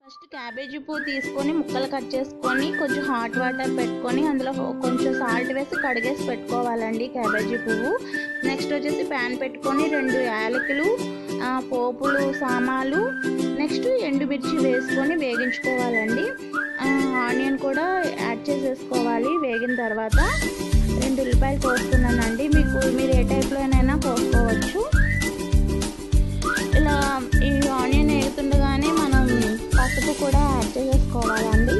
first cabbage పువ్వు తీసుకొని ముక్కలు కట్ చేసుకొని కొంచెం హాట్ వాటర్ పెట్టుకొని అందులో కొంచెం సాల్ట్ వేసి కడిగేసి పెట్టుకోవాలండి క్యాబేజీ పువ్వు నెక్స్ట్ వచ్చేసి ప్యాన్ పెట్టుకొని రెండు యాలకులు ఆ, పోపులు సామాలు నెక్స్ట్ ఎండుమిర్చి వేసుకొని వేగించుకోవాలండి ఆ, ఆనియన్ కూడా యాడ్ చేసేసుకోవాలి వేగిన తర్వాత రెండు ఉల్లిపాయలు కోసుకున్నానండి మీకు మీరు ఏ టైప్లోనైనా కోసుకోవచ్చు ఇలా ఈ ఆనియన్ వేగుతుండగానే మనం పసుపు కూడా యాడ్ చేసేసుకోవాలండి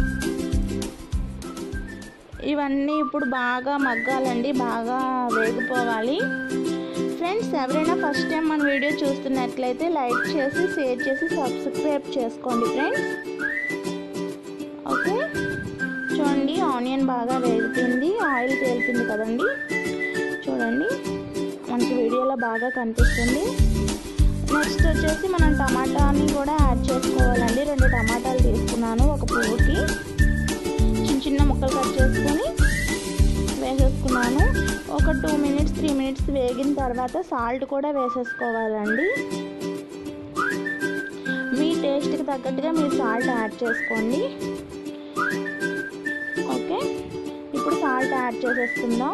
ఇవన్నీ ఇప్పుడు బాగా మగ్గాలండి బాగా వేగిపోవాలి ఫ్రెండ్స్ ఎవరైనా ఫస్ట్ టైం మన వీడియో చూస్తున్నట్లయితే లైక్ చేసి షేర్ చేసి సబ్స్క్రైబ్ చేసుకోండి ఫ్రెండ్స్ ఓకే చూడండి ఆనియన్ బాగా వేగిపోయింది ఆయిల్ తేలిపోయింది కదండి చూడండి మనకి వీడియోలో బాగా కనిపిస్తుంది నెక్స్ట్ వచ్చేసి మనం టమాటాని కూడా యాడ్ చేసుకోవాలండి రెండు టమాటాలు తీసుకున్నాను ఒక పువ్వుకి చిన్న చిన్న ముక్కలు కట్ చేసుకొని వేసేసుకున్నాను ఒక టూ మినిట్స్ త్రీ మినిట్స్ వేగిన తర్వాత సాల్ట్ కూడా వేసేసుకోవాలండి మీ టేస్ట్కి తగ్గట్టుగా మీరు సాల్ట్ యాడ్ చేసుకోండి ఓకే ఇప్పుడు సాల్ట్ యాడ్ చేసేసుకుందాం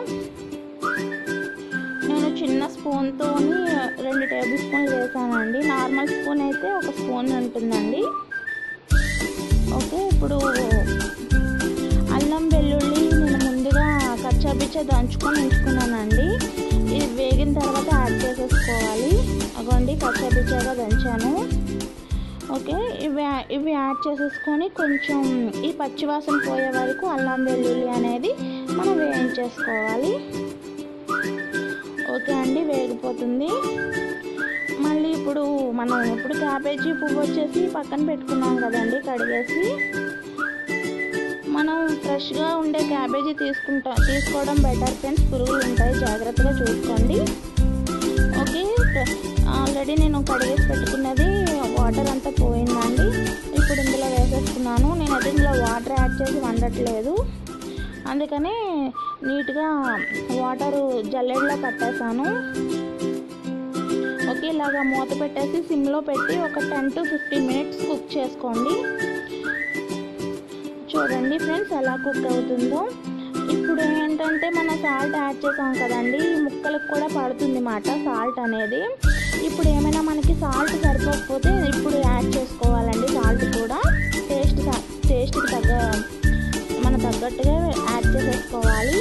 నేను చిన్న స్పూన్తో రెండు టేబుల్ స్పూన్లు వేసానండి నార్మల్ స్పూన్ అయితే ఒక స్పూన్ ఉంటుందండి ఓకే ఇప్పుడు అల్లం వెల్లుల్లి నేను ముందుగా కచ్చాపిచ్చా దంచుకొని ఉంచుకున్నానండి ఇది వేగిన తర్వాత యాడ్ చేసేసుకోవాలి అగోండి కచ్చాపిచ్చాగా దంచాను ఓకే ఇవి ఇవి యాడ్ చేసేసుకొని కొంచెం ఈ పచ్చివాసన పోయే వరకు అల్లం వెల్లుల్లి అనేది మనం వేయించేసుకోవాలి ఓకే అండి వేగిపోతుంది మళ్ళీ ఇప్పుడు మనం ఇప్పుడు క్యాబేజీ పువ్వు వచ్చేసి పక్కన పెట్టుకున్నాం కదండి కడిగేసి మనం ఫ్రెష్గా ఉండే క్యాబేజీ తీసుకుంటా తీసుకోవడం బెటర్ ఫ్రెండ్స్ పురుగులు ఉంటాయి జాగ్రత్తగా చూసుకోండి ఓకే ఆల్రెడీ నేను కడిగేసి పెట్టుకున్నది వాటర్ అంతా పోయిందండి ఇప్పుడు ఇందులో వేసేసుకున్నాను నేనైతే ఇందులో వాటర్ యాడ్ చేసి వండట్లేదు అందుకనే నీట్గా వాటర్ జల్లెడలో పట్టేసాను ఓకే ఇలాగా మూత పెట్టేసి సిమ్లో పెట్టి ఒక ten to fifteen minutes cook చేసుకోండి చూడండి ఫ్రెండ్స్ ఎలా కుక్ అవుతుందో ఇప్పుడు ఏంటంటే మనం సాల్ట్ యాడ్ చేసాం కదండి ఈ ముక్కలకు కూడా పడుతుంది మాట సాల్ట్ అనేది ఇప్పుడు ఏమైనా మనకి సాల్ట్ సరిపోకపోతే ఇప్పుడు యాడ్ చేసుకోవాలండి సాల్ట్ కూడా టేస్ట్ టేస్ట్కి తగ్గ మన తగ్గట్టుగా యాడ్ చేసేసుకోవాలి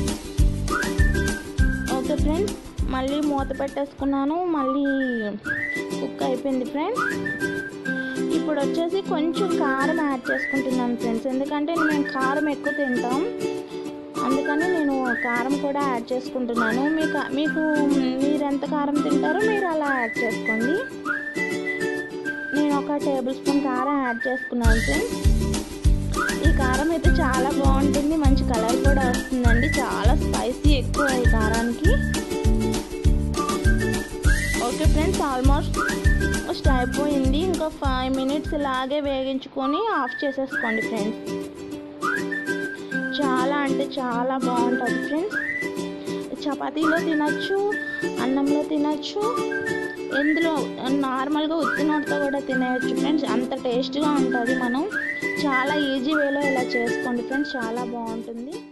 ఓకే ఫ్రెండ్స్ మళ్ళీ మూత పెట్టేసుకున్నాను మళ్ళీ కుక్ అయిపోయింది ఫ్రెండ్స్ ఇప్పుడు వచ్చేసి కొంచెం కారం యాడ్ చేసుకుంటున్నాను ఫ్రెండ్స్ ఎందుకంటే మేము కారం ఎక్కువ తింటాం అందుకని నేను కారం కూడా యాడ్ చేసుకుంటున్నాను మీకు మీకు మీరు ఎంత కారం తింటారో మీరు అలా యాడ్ చేసుకోండి నేను ఒక టేబుల్ స్పూన్ కారం యాడ్ చేసుకున్నాను ఫ్రెండ్స్ ఈ కారం అయితే చాలా బాగుంటుంది మంచి కలర్ కూడా వస్తుందండి చాలా స్పైసీ ఎక్కువ ఈ కారానికి ఓకే ఫ్రెండ్స్ ఆల్మోస్ట్ ఫస్ట్ అయిపోయింది ఇంకా ఫైవ్ మినిట్స్ ఇలాగే వేగించుకొని ఆఫ్ చేసేసుకోండి ఫ్రెండ్స్ చాలా అంటే చాలా బాగుంటుంది ఫ్రెండ్స్ చపాతీలో తినచ్చు అన్నంలో తినచ్చు ఎందులో నార్మల్గా ఉత్తినోటితో కూడా తినేయచ్చు ఫ్రెండ్స్ అంత టేస్ట్గా ఉంటుంది మనం చాలా ఈజీ వేలో ఇలా చేసుకోండి ఫ్రెండ్స్ చాలా బాగుంటుంది